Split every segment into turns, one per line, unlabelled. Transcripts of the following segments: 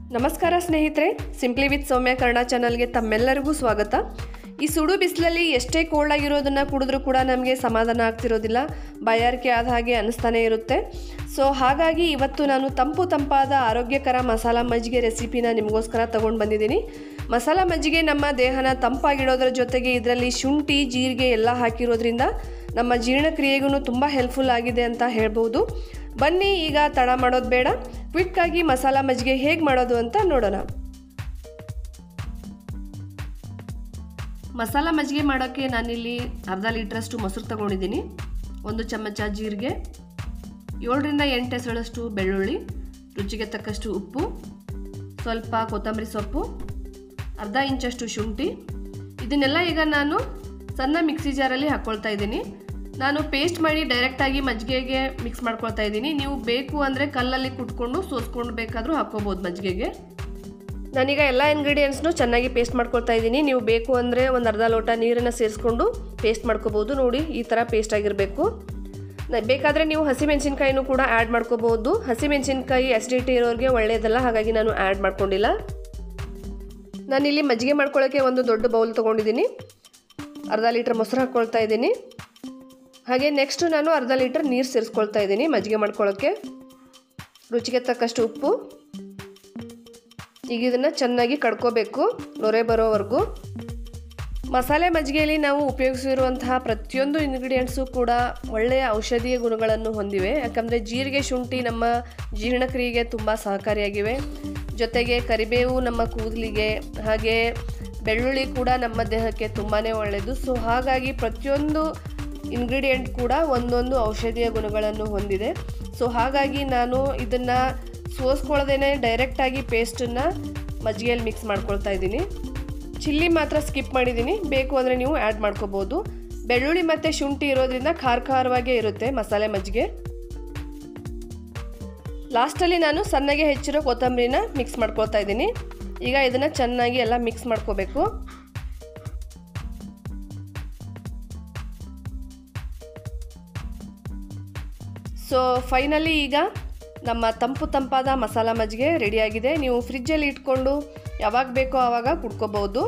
ನಮಸ್ಕಾರ ಸ್ನೇಹಿತರೆ simply with ಸೌಮ್ಯ ಕನ್ನಡ ಚಾನಲ್ಗೆ ತಮ್ಮೆಲ್ಲರಿಗೂ ಸ್ವಾಗತ ಈ ಸುಡು ಬಿಸಿಲಲ್ಲಿ ಎಷ್ಟೇ ಕೋಲ್ಡ್ ಆಗಿರೋದನ್ನು ಕುಡಿದ್ರೂ ಕೂಡ ನಮಗೆ ಸಮಾಧಾನ ಆಗ್ತಿರೋದಿಲ್ಲ ಬಾಯಾರಿಕೆ ಆದ ಹಾಗೆ ಅನಿಸ್ತಾನೆ ಇರುತ್ತೆ ಸೊ ಹಾಗಾಗಿ ಇವತ್ತು ನಾನು ತಂಪು ತಂಪಾದ ಆರೋಗ್ಯಕರ ಮಸಾಲ ಮಜ್ಜಿಗೆ ರೆಸಿಪಿನ ನಿಮಗೋಸ್ಕರ ತಗೊಂಡು ಬಂದಿದ್ದೀನಿ ಮಸಾಲ ಮಜ್ಜಿಗೆ ನಮ್ಮ ದೇಹನ ತಂಪಾಗಿಡೋದ್ರ ಜೊತೆಗೆ ಇದರಲ್ಲಿ ಶುಂಠಿ ಜೀರಿಗೆ ಎಲ್ಲ ಹಾಕಿರೋದ್ರಿಂದ ನಮ್ಮ ಜೀರ್ಣಕ್ರಿಯೆಗೂ ತುಂಬ ಹೆಲ್ಪ್ಫುಲ್ ಆಗಿದೆ ಅಂತ ಹೇಳ್ಬೋದು ಬನ್ನಿ ಈಗ ತಡ ಮಾಡೋದು ಬೇಡ ಕ್ವಿಕ್ಕಾಗಿ ಮಸಾಲ ಮಜ್ಜಿಗೆ ಹೇಗೆ ಮಾಡೋದು ಅಂತ ನೋಡೋಣ ಮಸಾಲ ಮಜ್ಜಿಗೆ ಮಾಡೋಕ್ಕೆ ನಾನಿಲ್ಲಿ ಅರ್ಧ ಲೀಟ್ರಷ್ಟು ಮೊಸರು ತಗೊಂಡಿದ್ದೀನಿ ಒಂದು ಚಮಚ ಜೀರಿಗೆ ಏಳರಿಂದ ಎಂಟು ಎಸಳಷ್ಟು ಬೆಳ್ಳುಳ್ಳಿ ರುಚಿಗೆ ತಕ್ಕಷ್ಟು ಉಪ್ಪು ಸ್ವಲ್ಪ ಕೊತ್ತಂಬರಿ ಸೊಪ್ಪು ಅರ್ಧ ಇಂಚಷ್ಟು ಶುಂಠಿ ಇದನ್ನೆಲ್ಲ ಈಗ ನಾನು ಸಣ್ಣ ಮಿಕ್ಸಿ ಜಾರಲ್ಲಿ ಹಾಕ್ಕೊಳ್ತಾ ಇದ್ದೀನಿ ನಾನು ಪೇಸ್ಟ್ ಮಾಡಿ ಡೈರೆಕ್ಟಾಗಿ ಮಜ್ಜಿಗೆಗೆ ಮಿಕ್ಸ್ ಮಾಡ್ಕೊಳ್ತಾ ಇದ್ದೀನಿ ನೀವು ಬೇಕು ಅಂದರೆ ಕಲ್ಲಲ್ಲಿ ಕುಟ್ಕೊಂಡು ಸೋಸ್ಕೊಂಡು ಬೇಕಾದರೂ ಹಾಕ್ಕೋಬೋದು ಮಜ್ಜಿಗೆಗೆ ನಾನೀಗ ಎಲ್ಲ ಇಂಗ್ರೀಡಿಯೆಂಟ್ಸ್ನು ಚೆನ್ನಾಗಿ ಪೇಸ್ಟ್ ಮಾಡ್ಕೊಳ್ತಾ ಇದ್ದೀನಿ ನೀವು ಬೇಕು ಅಂದರೆ ಒಂದು ಅರ್ಧ ಲೋಟ ನೀರನ್ನು ಸೇರಿಸ್ಕೊಂಡು ಪೇಸ್ಟ್ ಮಾಡ್ಕೋಬೋದು ನೋಡಿ ಈ ಥರ ಪೇಸ್ಟ್ ಆಗಿರಬೇಕು ಬೇಕಾದರೆ ನೀವು ಹಸಿಮೆಣಸಿನ್ಕಾಯಿನೂ ಕೂಡ ಆ್ಯಡ್ ಮಾಡ್ಕೋಬೋದು ಹಸಿಮೆಣಸಿನ್ಕಾಯಿ ಅಸಿಡಿಟಿ ಇರೋರಿಗೆ ಒಳ್ಳೆಯದಲ್ಲ ಹಾಗಾಗಿ ನಾನು ಆ್ಯಡ್ ಮಾಡ್ಕೊಂಡಿಲ್ಲ ನಾನಿಲ್ಲಿ ಮಜ್ಜಿಗೆ ಮಾಡ್ಕೊಳ್ಳೋಕ್ಕೆ ಒಂದು ದೊಡ್ಡ ಬೌಲ್ ತೊಗೊಂಡಿದ್ದೀನಿ ಅರ್ಧ ಲೀಟ್ರ್ ಮೊಸರು ಹಾಕ್ಕೊಳ್ತಾ ಇದ್ದೀನಿ ಹಾಗೆ ನೆಕ್ಸ್ಟು ನಾನು ಅರ್ಧ ಲೀಟ್ರ್ ನೀರು ಸೇರಿಸ್ಕೊಳ್ತಾ ಇದ್ದೀನಿ ಮಜ್ಜಿಗೆ ಮಾಡ್ಕೊಳ್ಳೋಕ್ಕೆ ರುಚಿಗೆ ತಕ್ಕಷ್ಟು ಉಪ್ಪು ಈಗ ಇದನ್ನು ಚೆನ್ನಾಗಿ ಕಡ್ಕೋಬೇಕು ನೊರೆ ಬರೋವರೆಗೂ ಮಸಾಲೆ ಮಜ್ಜಿಗೆಯಲ್ಲಿ ನಾವು ಉಪಯೋಗಿಸಿರುವಂತಹ ಪ್ರತಿಯೊಂದು ಇಂಗ್ರೀಡಿಯೆಂಟ್ಸು ಕೂಡ ಒಳ್ಳೆಯ ಔಷಧೀಯ ಗುಣಗಳನ್ನು ಹೊಂದಿವೆ ಯಾಕಂದರೆ ಜೀರಿಗೆ ಶುಂಠಿ ನಮ್ಮ ಜೀರ್ಣಕ್ರಿಯೆಗೆ ತುಂಬ ಸಹಕಾರಿಯಾಗಿವೆ ಜೊತೆಗೆ ಕರಿಬೇವು ನಮ್ಮ ಕೂದಲಿಗೆ ಹಾಗೆ ಬೆಳ್ಳುಳ್ಳಿ ಕೂಡ ನಮ್ಮ ದೇಹಕ್ಕೆ ತುಂಬಾ ಒಳ್ಳೆಯದು ಸೊ ಹಾಗಾಗಿ ಪ್ರತಿಯೊಂದು ಇಂಗ್ರೀಡಿಯೆಂಟ್ ಕೂಡ ಒಂದೊಂದು ಔಷಧೀಯ ಗುಣಗಳನ್ನು ಹೊಂದಿದೆ ಸೊ ಹಾಗಾಗಿ ನಾನು ಇದನ್ನು ಸೋಸ್ಕೊಳ್ಳೋದೇ ಡೈರೆಕ್ಟಾಗಿ ಪೇಸ್ಟನ್ನು ಮಜ್ಜಿಗೆಯಲ್ಲಿ ಮಿಕ್ಸ್ ಮಾಡ್ಕೊಳ್ತಾ ಇದ್ದೀನಿ ಚಿಲ್ಲಿ ಮಾತ್ರ ಸ್ಕಿಪ್ ಮಾಡಿದ್ದೀನಿ ಬೇಕು ಅಂದರೆ ನೀವು ಆ್ಯಡ್ ಮಾಡ್ಕೋಬೋದು ಬೆಳ್ಳುಳ್ಳಿ ಮತ್ತು ಶುಂಠಿ ಇರೋದ್ರಿಂದ ಖಾರ ಖಾರವಾಗೇ ಇರುತ್ತೆ ಮಸಾಲೆ ಮಜ್ಜಿಗೆ ಲಾಸ್ಟಲ್ಲಿ ನಾನು ಸಣ್ಣಗೆ ಹೆಚ್ಚಿರೋ ಕೊತ್ತಂಬರಿನ ಮಿಕ್ಸ್ ಮಾಡ್ಕೊಳ್ತಾ ಇದ್ದೀನಿ ಈಗ ಇದನ್ನು ಚೆನ್ನಾಗಿ ಎಲ್ಲ ಮಿಕ್ಸ್ ಮಾಡ್ಕೋಬೇಕು ಸೊ ಫೈನಲಿ ಈಗ ನಮ್ಮ ತಂಪು ತಂಪಾದ ಮಸಾಲ ಮಜ್ಜಿಗೆ ರೆಡಿಯಾಗಿದೆ ನೀವು ಫ್ರಿಜ್ಜಲ್ಲಿ ಇಟ್ಕೊಂಡು ಯಾವಾಗ ಬೇಕೋ ಆವಾಗ ಕುಡ್ಕೋಬಹುದು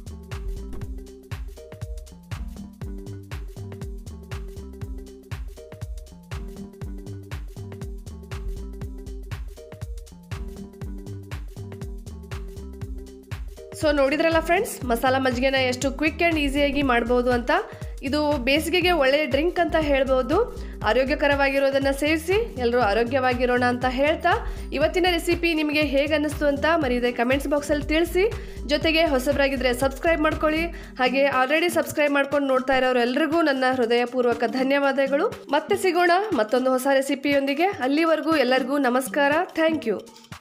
ಸೊ ನೋಡಿದ್ರಲ್ಲ ಫ್ರೆಂಡ್ಸ್ ಮಸಾಲ ಮಜ್ಜಿಗೆನ ಎಷ್ಟು ಕ್ವಿಕ್ ಆ್ಯಂಡ್ ಈಸಿಯಾಗಿ ಮಾಡ್ಬೋದು ಅಂತ ಇದು ಬೇಸಿಗೆಗೆ ಒಳ್ಳೆಯ ಡ್ರಿಂಕ್ ಅಂತ ಹೇಳ್ಬೋದು ಆರೋಗ್ಯಕರವಾಗಿರೋದನ್ನು ಸೇರಿಸಿ ಎಲ್ಲರೂ ಆರೋಗ್ಯವಾಗಿರೋಣ ಅಂತ ಹೇಳ್ತಾ ಇವತ್ತಿನ ರೆಸಿಪಿ ನಿಮಗೆ ಹೇಗೆ ಅನ್ನಿಸ್ತು ಅಂತ ಮರೀದೆ ಕಮೆಂಟ್ಸ್ ಬಾಕ್ಸಲ್ಲಿ ತಿಳಿಸಿ ಜೊತೆಗೆ ಹೊಸಬರಾಗಿದ್ದರೆ ಸಬ್ಸ್ಕ್ರೈಬ್ ಮಾಡ್ಕೊಳ್ಳಿ ಹಾಗೆ ಆಲ್ರೆಡಿ ಸಬ್ಸ್ಕ್ರೈಬ್ ಮಾಡ್ಕೊಂಡು ನೋಡ್ತಾ ಇರೋರು ಎಲ್ರಿಗೂ ನನ್ನ ಹೃದಯಪೂರ್ವಕ ಧನ್ಯವಾದಗಳು ಮತ್ತೆ ಸಿಗೋಣ ಮತ್ತೊಂದು ಹೊಸ ರೆಸಿಪಿಯೊಂದಿಗೆ ಅಲ್ಲಿವರೆಗೂ ಎಲ್ಲರಿಗೂ ನಮಸ್ಕಾರ ಥ್ಯಾಂಕ್ ಯು